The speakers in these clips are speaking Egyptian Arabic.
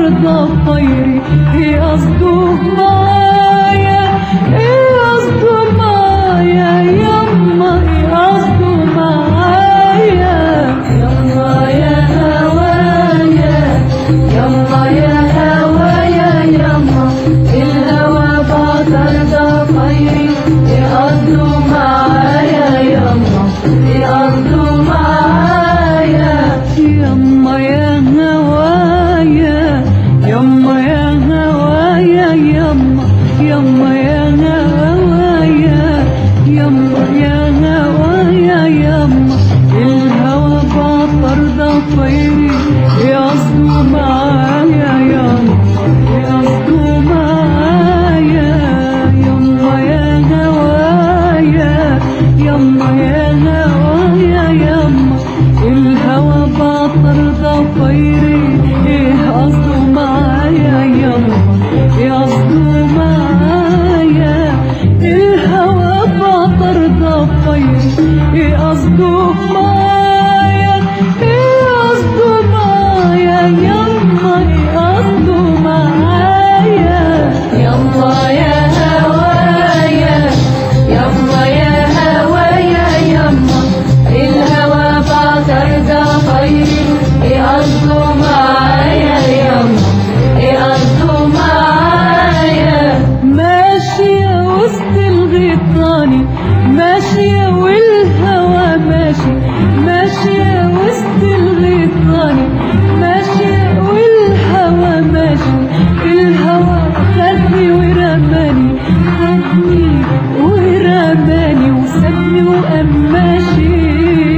طرد طيري ايه قصده معايا ايه قصده معايا يما ايه قصده معايا يما يا هوايا يما يا هوايا يما الهوى بعطر ده طيري ايه قصده معايا يما ايه قصده معايا يما يا هوايا يما يا هوايا يما يما يا هوايا يما يا هوايا يما الهوى بعطر ده طيري يقصدوا معايا يما يقصدوا معايا يما يا هوايا يما يا هوايا يما الهوى بعطر ده طيري ايه قصده معايا يما يقصدوا معايا الهوى بعطر ده طيري ايه قصده معايا ايه قصده معايا يما ايه قصده معايا يما يا هوايا يما يا هوايا يما الهوى بعطر ده طيري ايه قصده معايا يما ايه قصده معايا ماشية وسط الغيطاني ماشية والهوى ماشي ماشية وسط الغيطاني ماشية والهوى ماشي الهوى خدني ورماني خدني ورماني وسابني وقام ماشي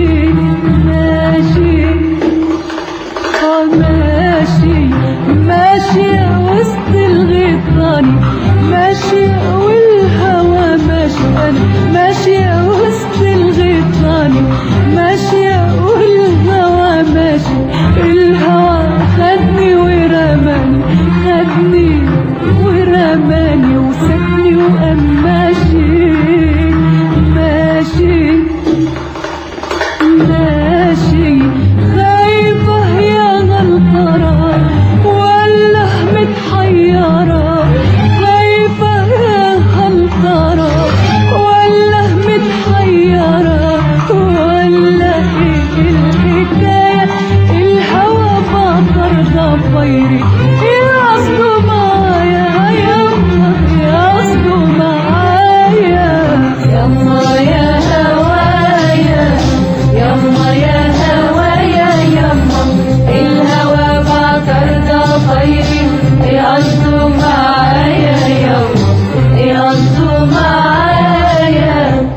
ماشي آه ماشي ماشية وسط الغيطاني ماشية والهوى ماشي أنا ماشية وسط الغيطاني ماشية والهوى ماشي الهوى خدني ورماني خدني ورماني وسابني وقام ماشي ماشي ماشي خايفة يا غلطرة ولا متحيرة خايفة يا غلطرة ولا متحيرة ولا ايه الحكاية الهوى بطر ضفيري يقصدوا معايا يما يقصدوا معايا يما يا هوايا يما يا هوايا يما الهوى بعطر ده طيري يقصدوا معايا يما يقصدوا معايا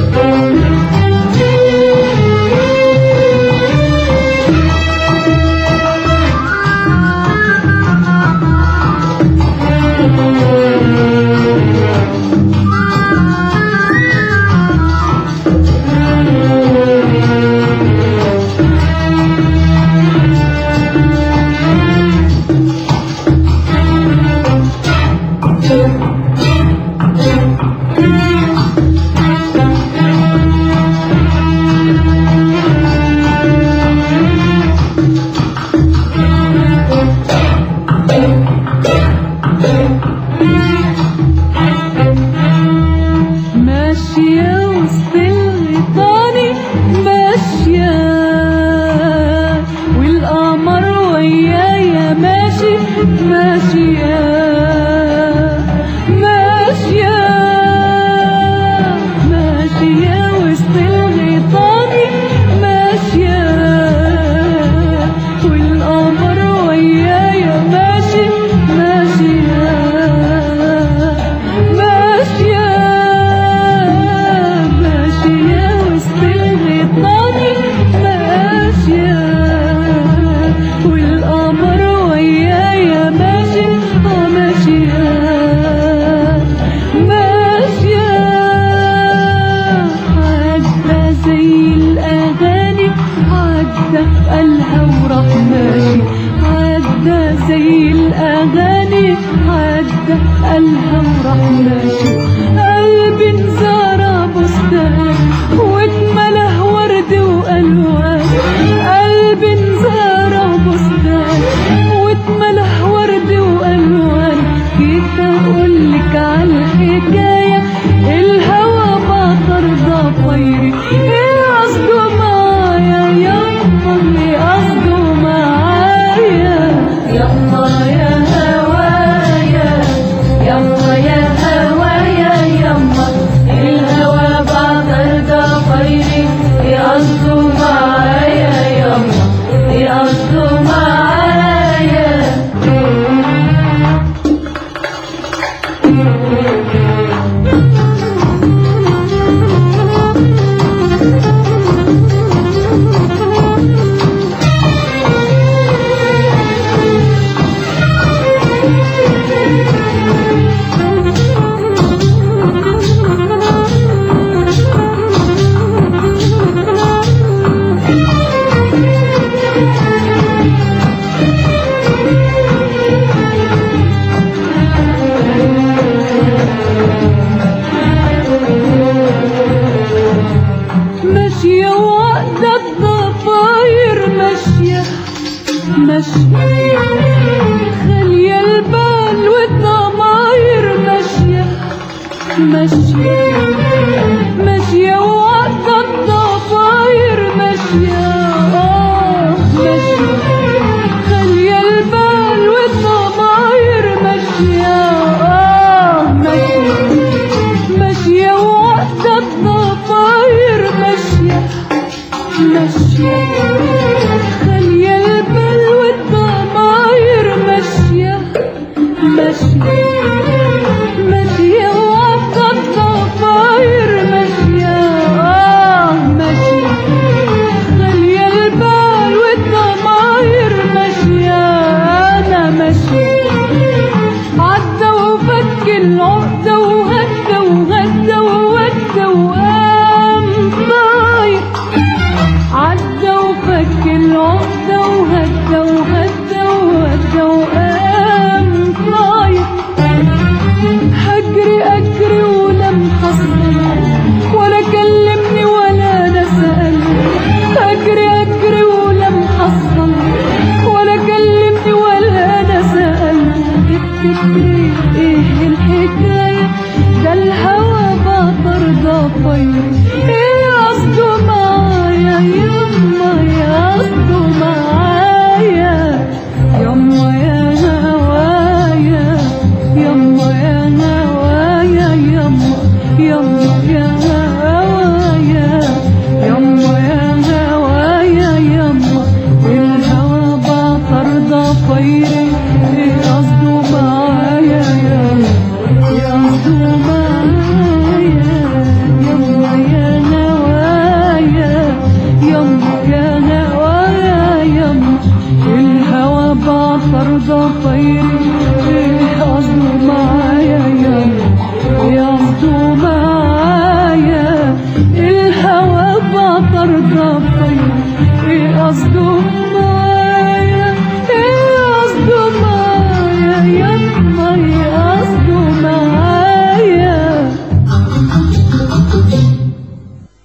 ماشية وسط الغيطاني ماشية والقمر ويايا ماشي ماشية ماشية ماشية وسط الغيطاني ماشية والقمر ويايا ماشي ماشية ماشية ماشية وسط الغيطاني ماشية والقمر ويايا ماشي اه ماشية ماشية عدى زي الأغاني عدى قالها وراح ماشي عدى زي الأغاني عدى قالها وراح ماشي قلبي انزرع بستان واتملى ورد وألوان قلبي انزرع بستان واتملى ورد خالية البال والضماير ماشية ماشية ماشية وقت الضفاير ماشية آه ماشية خالية البال والضماير ماشية آه ماشية ماشية وقت الضفاير ماشية ماشية خالية البال والضماير ماشية ماشية ماشية وقت الضفاير ماشية آه ماشية خالية البال والضماير ماشية أنا ماشية عدى وفك العقدة وهدى وغدى وودى وقام طاير عدى وفك العقدة وهدى وهدى وودى وقام طاير هجري أجري ولم حصل ولا كلمني ولا أنا سألني أجري أجري ولم حصل ولا كلمني ولا أنا سألني تفتكري إيه الحكاية ده الهوى بطر ضفير إيه قصده معايا يما يا قصده معايا يما يا هوايا يما يا هوايا يما يما يا هوايا يما يا هوايا يما الهوى بطر ضفيري ايه قصده معايا يما يا قصده معايا يما يا هوايا يما يا هوايا يما الهوى بعطر ضفيري